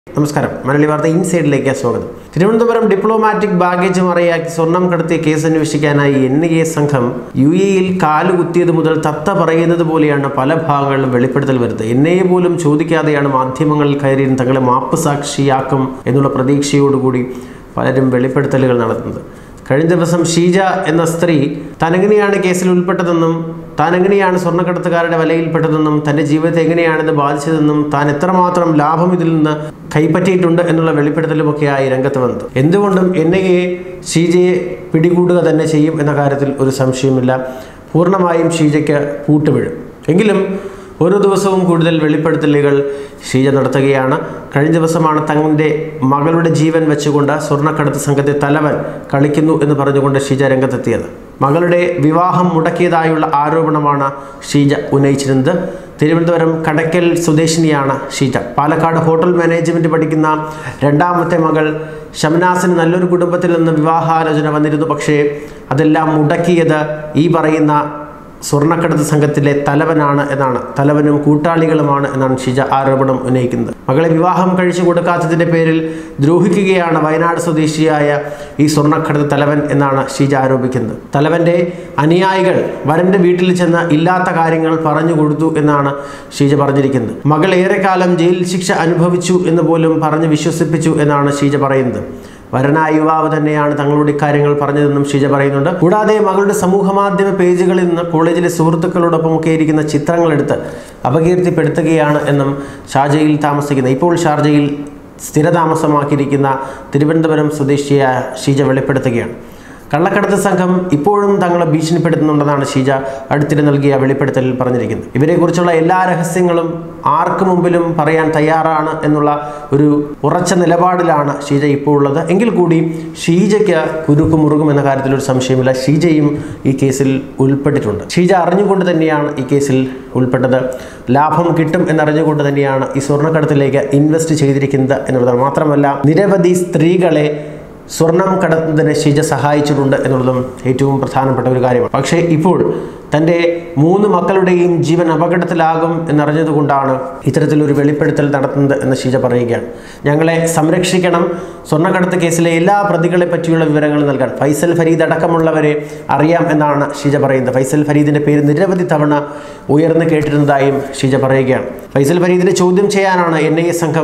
നമസ്കാരം മലയാളി വാർത്ത ഇൻസൈഡിലേക്ക് സ്വാഗതം തിരുവനന്തപുരം ഡിപ്ലോമാറ്റിക് ബാഗേജ് മറയാക്കി സ്വർണം കടത്തിയ കേസ് അന്വേഷിക്കാനായി എൻ ഐ എ സംഘം യു എയിൽ കാലുകുത്തിയത് മുതൽ തത്ത പറയുന്നത് പോലെയാണ് പല ഭാഗങ്ങളിലും വെളിപ്പെടുത്തൽ വരുന്നത് എൻ ഐ എ പോലും ചോദിക്കാതെയാണ് മാധ്യമങ്ങളിൽ കയറിയിരുന്ന് തങ്ങളെ മാപ്പ് സാക്ഷിയാക്കും എന്നുള്ള പ്രതീക്ഷയോടുകൂടി പലരും വെളിപ്പെടുത്തലുകൾ നടത്തുന്നത് കഴിഞ്ഞ ദിവസം ഷീജ എന്ന സ്ത്രീ താൻ എങ്ങനെയാണ് കേസിൽ ഉൾപ്പെട്ടതെന്നും താൻ എങ്ങനെയാണ് സ്വർണ്ണക്കടത്തുകാരുടെ വലയിൽപ്പെട്ടതെന്നും തൻ്റെ ജീവിതത്തെ എങ്ങനെയാണിത് ബാധിച്ചതെന്നും താൻ എത്രമാത്രം ലാഭം ഇതിൽ നിന്ന് കൈപ്പറ്റിയിട്ടുണ്ട് എന്നുള്ള വെളിപ്പെടുത്തലുമൊക്കെയായി രംഗത്ത് വന്നത് എന്തുകൊണ്ടും എൻ ഐ എ ഷീജയെ പിടികൂടുക തന്നെ ചെയ്യും എന്ന കാര്യത്തിൽ ഒരു സംശയമില്ല പൂർണ്ണമായും ഷീജയ്ക്ക് പൂട്ടുവീഴും എങ്കിലും ഓരോ ദിവസവും കൂടുതൽ വെളിപ്പെടുത്തലുകൾ ഷീജ നടത്തുകയാണ് കഴിഞ്ഞ ദിവസമാണ് തങ്ങളുടെ മകളുടെ ജീവൻ വെച്ചുകൊണ്ട് സ്വർണ്ണക്കടത്ത് സംഘത്തെ തലവൻ കളിക്കുന്നു എന്ന് പറഞ്ഞുകൊണ്ട് ഷീജ രംഗത്തെത്തിയത് മകളുടെ വിവാഹം മുടക്കിയതായുള്ള ആരോപണമാണ് ഷീജ ഉന്നയിച്ചിരുന്നത് തിരുവനന്തപുരം കടയ്ക്കൽ സ്വദേശിനിയാണ് ഷീജ പാലക്കാട് ഹോട്ടൽ മാനേജ്മെൻറ്റ് പഠിക്കുന്ന രണ്ടാമത്തെ മകൾ ഷംനാസിന് നല്ലൊരു കുടുംബത്തിൽ നിന്ന് വിവാഹാലോചന വന്നിരുന്നു പക്ഷേ അതെല്ലാം മുടക്കിയത് ഈ പറയുന്ന സ്വർണ്ണക്കടത്ത് സംഘത്തിലെ തലവനാണ് എന്നാണ് തലവനും കൂട്ടാളികളുമാണ് എന്നാണ് ഷിജ ആരോപണം ഉന്നയിക്കുന്നത് മകളെ വിവാഹം കഴിച്ചു കൊടുക്കാത്തതിൻ്റെ പേരിൽ ദ്രോഹിക്കുകയാണ് വയനാട് സ്വദേശിയായ ഈ സ്വർണ്ണക്കടത്ത് തലവൻ എന്നാണ് ഷീജ ആരോപിക്കുന്നത് തലവൻ്റെ അനുയായികൾ വരൻ്റെ വീട്ടിൽ ചെന്ന് ഇല്ലാത്ത കാര്യങ്ങൾ പറഞ്ഞു കൊടുത്തു എന്നാണ് ഷീജ പറഞ്ഞിരിക്കുന്നത് മകൾ ഏറെക്കാലം ജയിൽ ശിക്ഷ അനുഭവിച്ചു എന്ന് പോലും പറഞ്ഞ് വിശ്വസിപ്പിച്ചു എന്നാണ് ഷീജ പറയുന്നത് വരനായ യുവാവ് തന്നെയാണ് തങ്ങളോട് ഇക്കാര്യങ്ങൾ പറഞ്ഞതെന്നും ഷീജ പറയുന്നുണ്ട് കൂടാതെ മകളുടെ സമൂഹ മാധ്യമ പേജുകളിൽ നിന്ന് കോളേജിലെ സുഹൃത്തുക്കളോടൊപ്പം ഒക്കെ ഇരിക്കുന്ന ചിത്രങ്ങളെടുത്ത് അപകീർത്തിപ്പെടുത്തുകയാണ് എന്നും ഷാർജയിൽ താമസിക്കുന്ന ഇപ്പോൾ ഷാർജയിൽ സ്ഥിരതാമസമാക്കിയിരിക്കുന്ന തിരുവനന്തപുരം സ്വദേശിയായ ഷീജ വെളിപ്പെടുത്തുകയാണ് കള്ളക്കടത്ത് സംഘം ഇപ്പോഴും തങ്ങളെ ഭീഷണിപ്പെടുത്തുന്നുണ്ടെന്നാണ് ഷീജ അടുത്തിടെ നൽകിയ വെളിപ്പെടുത്തലിൽ പറഞ്ഞിരിക്കുന്നത് ഇവരെക്കുറിച്ചുള്ള എല്ലാ രഹസ്യങ്ങളും ആർക്കു മുമ്പിലും പറയാൻ തയ്യാറാണ് എന്നുള്ള ഒരു ഉറച്ച നിലപാടിലാണ് ഷീജ ഇപ്പോൾ ഉള്ളത് എങ്കിൽ കൂടി ഷീജയ്ക്ക് കുരുക്ക് മുറുകും എന്ന കാര്യത്തിൽ ഒരു സംശയമില്ല ഷീജയും ഈ കേസിൽ ഉൾപ്പെട്ടിട്ടുണ്ട് ഷീജ അറിഞ്ഞുകൊണ്ട് തന്നെയാണ് ഈ കേസിൽ ഉൾപ്പെട്ടത് ലാഭം കിട്ടും എന്നറിഞ്ഞുകൊണ്ട് തന്നെയാണ് ഈ സ്വർണ്ണക്കടത്തിലേക്ക് ഇൻവെസ്റ്റ് ചെയ്തിരിക്കുന്നത് എന്നുള്ളതാണ് മാത്രമല്ല നിരവധി സ്ത്രീകളെ സ്വർണം കടത്തുന്നതിന് ഷിജ സഹായിച്ചിട്ടുണ്ട് എന്നുള്ളതും ഏറ്റവും പ്രധാനപ്പെട്ട ഒരു കാര്യമാണ് പക്ഷേ ഇപ്പോൾ തൻ്റെ മൂന്ന് മക്കളുടെയും ജീവൻ അപകടത്തിലാകും എന്നറിഞ്ഞതുകൊണ്ടാണ് ഇത്തരത്തിലൊരു വെളിപ്പെടുത്തൽ നടത്തുന്നത് എന്ന് ഷീജ പറയുകയാണ് ഞങ്ങളെ സംരക്ഷിക്കണം സ്വർണ്ണക്കടത്ത് കേസിലെ എല്ലാ പ്രതികളെ പറ്റിയുള്ള വിവരങ്ങൾ നൽകാൻ ഫൈസൽ ഫരീദ് അടക്കമുള്ളവരെ അറിയാം എന്നാണ് ഷീജ പറയുന്നത് ഫൈസൽ ഫരീദിൻ്റെ പേര് നിരവധി തവണ ഉയർന്നു കേട്ടിരുന്നതായും ഷീജ പറയുകയാണ് ഫൈസൽ ഫരീദിനെ ചോദ്യം ചെയ്യാനാണ് എൻ ഐ എ സംഘം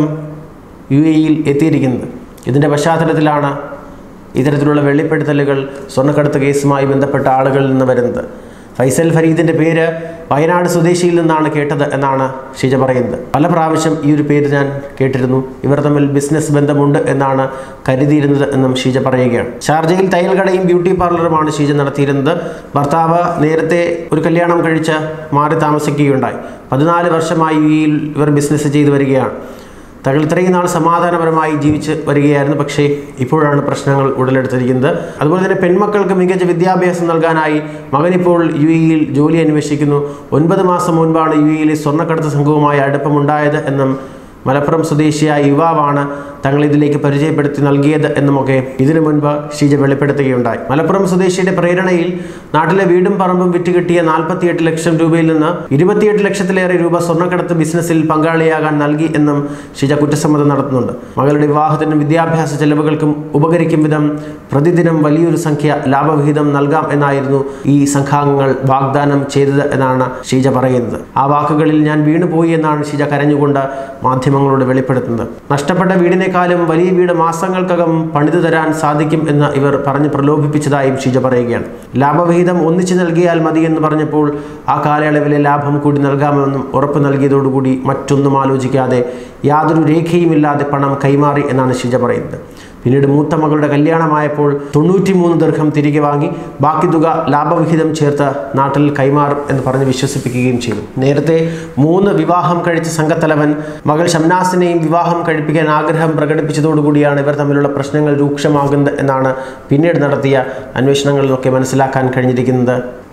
യു എയിൽ എത്തിയിരിക്കുന്നത് ഇതിൻ്റെ പശ്ചാത്തലത്തിലാണ് ഇത്തരത്തിലുള്ള വെളിപ്പെടുത്തലുകൾ സ്വർണ്ണക്കടത്ത് കേസുമായി ബന്ധപ്പെട്ട ആളുകളിൽ നിന്ന് വരുന്നത് ഫൈസൽ ഫരീദിൻ്റെ പേര് വയനാട് സ്വദേശിയിൽ നിന്നാണ് കേട്ടത് എന്നാണ് ഷീജ പറയുന്നത് പല പ്രാവശ്യം ഈ ഒരു പേര് ഞാൻ കേട്ടിരുന്നു ഇവർ തമ്മിൽ ബിസിനസ് ബന്ധമുണ്ട് എന്നാണ് കരുതിയിരുന്നത് എന്നും ഷീജ പറയുകയാണ് ഷാർജയിൽ തയ്യൽ കടയും ബ്യൂട്ടി പാർലറുമാണ് ഷീജ നടത്തിയിരുന്നത് ഭർത്താവ് നേരത്തെ ഒരു കല്യാണം കഴിച്ച് മാറി താമസിക്കുകയുണ്ടായി പതിനാല് വർഷമായി ഈ ഇവർ ബിസിനസ് ചെയ്തു വരികയാണ് തങ്ങൾ ഇത്രയും നാൾ സമാധാനപരമായി ജീവിച്ച് വരികയായിരുന്നു പക്ഷേ ഇപ്പോഴാണ് പ്രശ്നങ്ങൾ ഉടലെടുത്തിരിക്കുന്നത് അതുപോലെ തന്നെ പെൺമക്കൾക്ക് മികച്ച വിദ്യാഭ്യാസം നൽകാനായി മകനിപ്പോൾ യു എയിൽ ജോലി അന്വേഷിക്കുന്നു ഒൻപത് മാസം മുൻപാണ് യു എയിലെ സ്വർണ്ണക്കടത്ത് സംഘവുമായി അടുപ്പമുണ്ടായത് എന്നും മലപ്പുറം സ്വദേശിയായ യുവാവാണ് തങ്ങൾ ഇതിലേക്ക് പരിചയപ്പെടുത്തി നൽകിയത് എന്നുമൊക്കെ ഇതിനു മുൻപ് ഷീജ വെളിപ്പെടുത്തുകയുണ്ടായി മലപ്പുറം സ്വദേശിയുടെ പ്രേരണയിൽ നാട്ടിലെ വീടും പറമ്പും വിറ്റുകിട്ടിയ നാൽപ്പത്തിയെട്ട് ലക്ഷം രൂപയിൽ നിന്ന് ഇരുപത്തിയെട്ട് ലക്ഷത്തിലേറെ രൂപ സ്വർണ്ണക്കടത്ത് ബിസിനസ്സിൽ പങ്കാളിയാകാൻ നൽകി എന്നും ഷീജ കുറ്റസമ്മതം നടത്തുന്നുണ്ട് മകളുടെ വിവാഹത്തിനും വിദ്യാഭ്യാസ ചെലവുകൾക്കും ഉപകരിക്കും വിധം പ്രതിദിനം വലിയൊരു സംഖ്യ ലാഭവിഹിതം നൽകാം എന്നായിരുന്നു ഈ സംഘാംഗങ്ങൾ വാഗ്ദാനം ചെയ്തത് എന്നാണ് ഷീജ പറയുന്നത് ആ വാക്കുകളിൽ ഞാൻ വീണുപോയി എന്നാണ് ഷീജ കരഞ്ഞുകൊണ്ട് മാധ്യമങ്ങളോട് വെളിപ്പെടുത്തുന്നത് നഷ്ടപ്പെട്ട വീടിനേക്കാളും വലിയ വീട് മാസങ്ങൾക്കകം പണിതു തരാൻ സാധിക്കും എന്ന് ഇവർ പറഞ്ഞ് പ്രലോഭിപ്പിച്ചതായും ഷീജ പറയുകയാണ് ലാഭവിഹിതം ഒന്നിച്ചു നൽകിയാൽ മതി എന്ന് പറഞ്ഞപ്പോൾ ആ കാലയളവിലെ ലാഭം കൂടി നൽകാമെന്നും ഉറപ്പ് നൽകിയതോടുകൂടി മറ്റൊന്നും ആലോചിക്കാതെ യാതൊരു രേഖയുമില്ലാതെ പണം കൈമാറി എന്നാണ് ഷീജ പറയുന്നത് പിന്നീട് മൂത്ത മകളുടെ കല്യാണമായപ്പോൾ തൊണ്ണൂറ്റിമൂന്ന് ദീർഘം തിരികെ വാങ്ങി ബാക്കി തുക ലാഭവിഹിതം ചേർത്ത് നാട്ടിൽ കൈമാറും എന്ന് പറഞ്ഞ് വിശ്വസിപ്പിക്കുകയും ചെയ്തു നേരത്തെ മൂന്ന് വിവാഹം കഴിച്ച സംഘത്തലവൻ മകൾ ഷംനാസിനെയും വിവാഹം കഴിപ്പിക്കാൻ ആഗ്രഹം പ്രകടിപ്പിച്ചതോടുകൂടിയാണ് ഇവർ തമ്മിലുള്ള പ്രശ്നങ്ങൾ രൂക്ഷമാകുന്നത് എന്നാണ് പിന്നീട് നടത്തിയ അന്വേഷണങ്ങളിലൊക്കെ മനസ്സിലാക്കാൻ കഴിഞ്ഞിരിക്കുന്നത്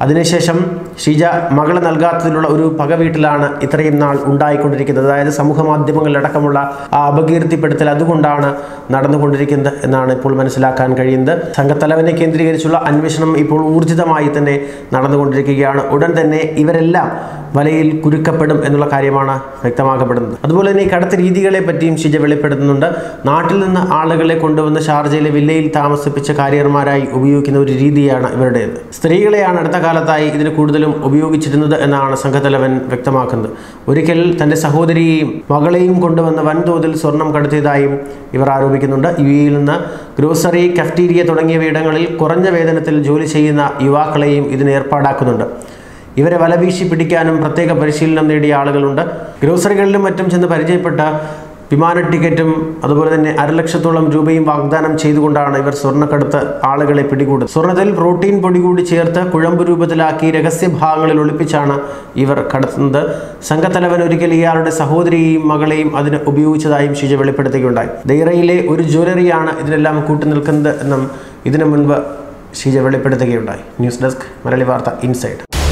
അതിനുശേഷം ഷീജ മകളെ നൽകാത്തതിലുള്ള ഒരു പക വീട്ടിലാണ് ഇത്രയും നാൾ ഉണ്ടായിക്കൊണ്ടിരിക്കുന്നത് അതായത് സമൂഹ മാധ്യമങ്ങളിലടക്കമുള്ള ആ അപകീർത്തിപ്പെടുത്തൽ അതുകൊണ്ടാണ് നടന്നുകൊണ്ടിരിക്കുന്നത് എന്നാണ് ഇപ്പോൾ മനസ്സിലാക്കാൻ കഴിയുന്നത് സംഘത്തലവനെ കേന്ദ്രീകരിച്ചുള്ള അന്വേഷണം ഇപ്പോൾ ഊർജിതമായി തന്നെ നടന്നുകൊണ്ടിരിക്കുകയാണ് ഉടൻ തന്നെ ഇവരെല്ലാം വലയിൽ കുരുക്കപ്പെടും എന്നുള്ള കാര്യമാണ് വ്യക്തമാക്കപ്പെടുന്നത് അതുപോലെ തന്നെ ഈ കടത്ത് രീതികളെ പറ്റിയും ഷിജ വെളിപ്പെടുത്തുന്നുണ്ട് നാട്ടിൽ നിന്ന് ആളുകളെ കൊണ്ടുവന്ന് ഷാർജയിലെ വില്ലയിൽ താമസിപ്പിച്ച കാരിയർമാരായി ഉപയോഗിക്കുന്ന ഒരു രീതിയാണ് ഇവരുടേത് സ്ത്രീകളെയാണ് അടുത്ത കാലത്തായി ഇതിന് കൂടുതലും ഉപയോഗിച്ചിരുന്നത് എന്നാണ് സംഘത്തലവൻ വ്യക്തമാക്കുന്നത് ഒരിക്കൽ തൻ്റെ സഹോദരിയെയും മകളെയും കൊണ്ടുവന്ന് വൻതോതിൽ സ്വർണം കടത്തിയതായും ഇവർ ആരോപിക്കുന്നുണ്ട് യു എയിൽ നിന്ന് ഗ്രോസറി കഫ്റ്റീരിയ തുടങ്ങിയവയിടങ്ങളിൽ കുറഞ്ഞ വേതനത്തിൽ ജോലി ചെയ്യുന്ന യുവാക്കളെയും ഇതിന് ഏർപ്പാടാക്കുന്നുണ്ട് ഇവരെ വലവീശി പിടിക്കാനും പ്രത്യേക പരിശീലനം നേടിയ ആളുകളുണ്ട് ഗ്രോസറികളിലും മറ്റും ചെന്ന് പരിചയപ്പെട്ട വിമാന ടിക്കറ്റും അതുപോലെ തന്നെ അരലക്ഷത്തോളം രൂപയും വാഗ്ദാനം ചെയ്തുകൊണ്ടാണ് ഇവർ സ്വർണ്ണക്കടത്ത് ആളുകളെ പിടികൂടുന്നത് സ്വർണ്ണത്തിൽ പ്രോട്ടീൻ പൊടി കൂടി ചേർത്ത് കുഴമ്പ് രൂപത്തിലാക്കി രഹസ്യഭാഗങ്ങളിൽ ഒളിപ്പിച്ചാണ് ഇവർ കടത്തുന്നത് സംഘത്തലവൻ ഒരിക്കൽ ഇയാളുടെ സഹോദരിയെയും മകളെയും അതിന് ഉപയോഗിച്ചതായും ഷിജ വെളിപ്പെടുത്തുകയുണ്ടായി ദൈറയിലെ ഒരു ജ്വല്ലറിയാണ് ഇതിനെല്ലാം കൂട്ടുനിൽക്കുന്നത് എന്നും ഇതിനു മുൻപ് ഷീജ വെളിപ്പെടുത്തുകയുണ്ടായി ന്യൂസ് ഡെസ്ക് മലയാളി വാർത്ത ഇൻസൈഡ്